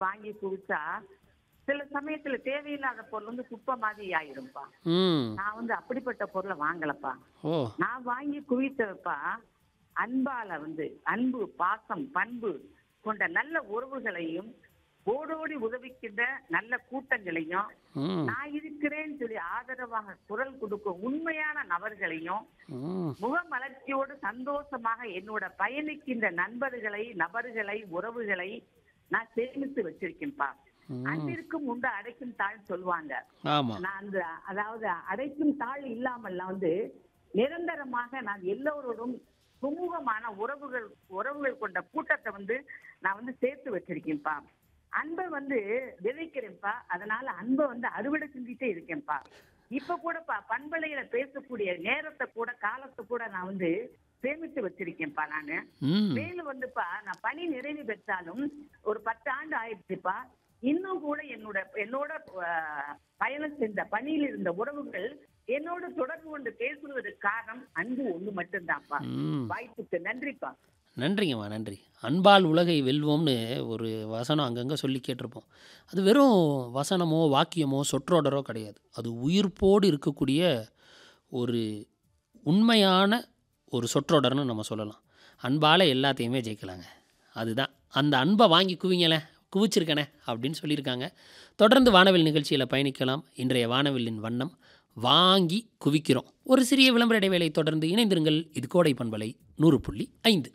வாங்கி குவிச்சா சில சமயத்துல தேவையில்லாத பொருள் வந்து குப்பை மாதிரி ஆயிரும்பா ம் நான் வந்து அப்படிப்பட்ட பொருளை வாங்கலப்பா ஓ நான் வாங்கி குவித்தப்பா அன்பால வந்து அன்பு பாசம் பண்பு கொண்ட நல்ல உறவுகளையும் ஓடோடி உதவிக்கின்ற நல்ல கூட்டங்களையும் ம் நான் இருக்கிறேன்னு சொல்லி ஆதரவாக குரல் கொடுக்கும் உண்மையான நபர்களையும் ம் முகமலர்ச்சியோடு சந்தோஷமாக என்னோட பயணிக்கின்ற நண்பர்களை நபர்களை உறவுகளை நான் சேமித்து வச்சிருக்கேன்ப்பா ம். அன்பிற்கும் உண்டு அடைக்கும் தாழ் சொல்லுவாங்க ஆமாம் நான் அந்த அதாவது அடைக்கும் தாழ் இல்லாமல்லாம் வந்து நிரந்தரமாக நான் எல்லோரோடும் சுமூகமான உறவுகள் உறவுகள் கொண்ட கூட்டத்தை வந்து நான் வந்து சேர்த்து வச்சிருக்கேன்ப்பா அன்பை வந்து விதைக்கிறேன்ப்பா அதனால அன்பை வந்து அறுவடை செஞ்சுட்டே இருக்கேன்ப்பா இப்ப கூடப்பா பண்பலையில பேசக்கூடிய நேரத்தை கூட காலத்தை கூட நான் வந்து சேமித்து வச்சிருக்கேன்ப்பா நானு ம் மேலும் வந்துப்பா நான் பணி நிறைவு பெற்றாலும் ஒரு பத்து ஆண்டு ஆயிடுச்சுப்பா இன்னும் கூட என்னோட என்னோட அஹ், பயணம் செஞ்ச பணியில் இருந்த உறவுகள் என்னோட தொடர்பு கொண்டு பேசுவதற்கு காரணம் அன்பு ஒண்ணு மட்டும்தான்ப்பா ம் வாய்ப்புக்கு நன்றிப்பா நன்றிங்கம்மா நன்றி அன்பால் உலகை வெல்வோம்னு ஒரு வசனம் அங்கங்கே சொல்லி கேட்டிருப்போம் அது வெறும் வசனமோ வாக்கியமோ சொற்றொடரோ கிடையாது அது உயிர்ப்போடு இருக்கக்கூடிய ஒரு உண்மையான ஒரு சொற்றொடர்னு நம்ம சொல்லலாம் அன்பால் எல்லாத்தையுமே ஜெயிக்கலாங்க அதுதான் அந்த அன்பை வாங்கி குவிங்களேன் குவிச்சிருக்கனே அப்படின்னு சொல்லியிருக்காங்க தொடர்ந்து வானவில் நிகழ்ச்சியில் பயணிக்கலாம் இன்றைய வானவில்லின் வண்ணம் வாங்கி குவிக்கிறோம் ஒரு சிறிய விளம்பர இடைவேளை தொடர்ந்து இணைந்திருங்கள் இது கோடை பண்பலை நூறு புள்ளி ஐந்து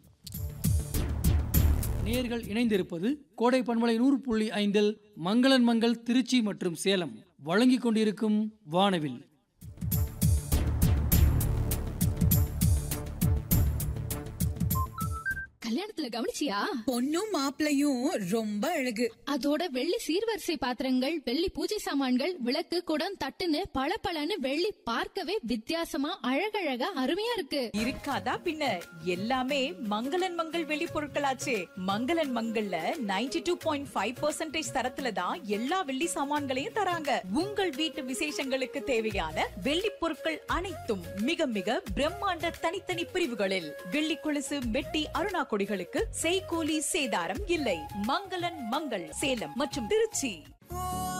நேர்கள் இணைந்திருப்பது கோடை பண்பலை நூறு புள்ளி ஐந்தில் மங்களன் மங்கள் திருச்சி மற்றும் சேலம் வழங்கிக் கொண்டிருக்கும் வானவில் கல்யாணத்துல கவனிச்சியா பொண்ணும் மாப்பிளையும் ரொம்ப அழகு அதோட வெள்ளி சீர்வரிசை பாத்திரங்கள் வெள்ளி பூஜை சாமான்கள் விளக்கு குடம் தட்டுன்னு பளபளன்னு வெள்ளி பார்க்கவே வித்தியாசமா அழகழகா அருமையா இருக்கு இருக்காதா பின்ன எல்லாமே மங்களன் மங்கள் வெளி பொருட்களாச்சே மங்களன் மங்கள்ல 92.5% டூ பாயிண்ட் ஃபைவ் தரத்துல தான் எல்லா வெள்ளி சாமான்களையும் தராங்க உங்கள் வீட்டு விசேஷங்களுக்கு தேவையான வெள்ளி பொருட்கள் அனைத்தும் மிக மிக பிரம்மாண்ட தனித்தனி பிரிவுகளில் வெள்ளி கொலுசு மெட்டி அருணா கொடிகளுக்கு செய்கூலி சேதாரம் இல்லை மங்களன் மங்கள் சேலம் மற்றும் திருச்சி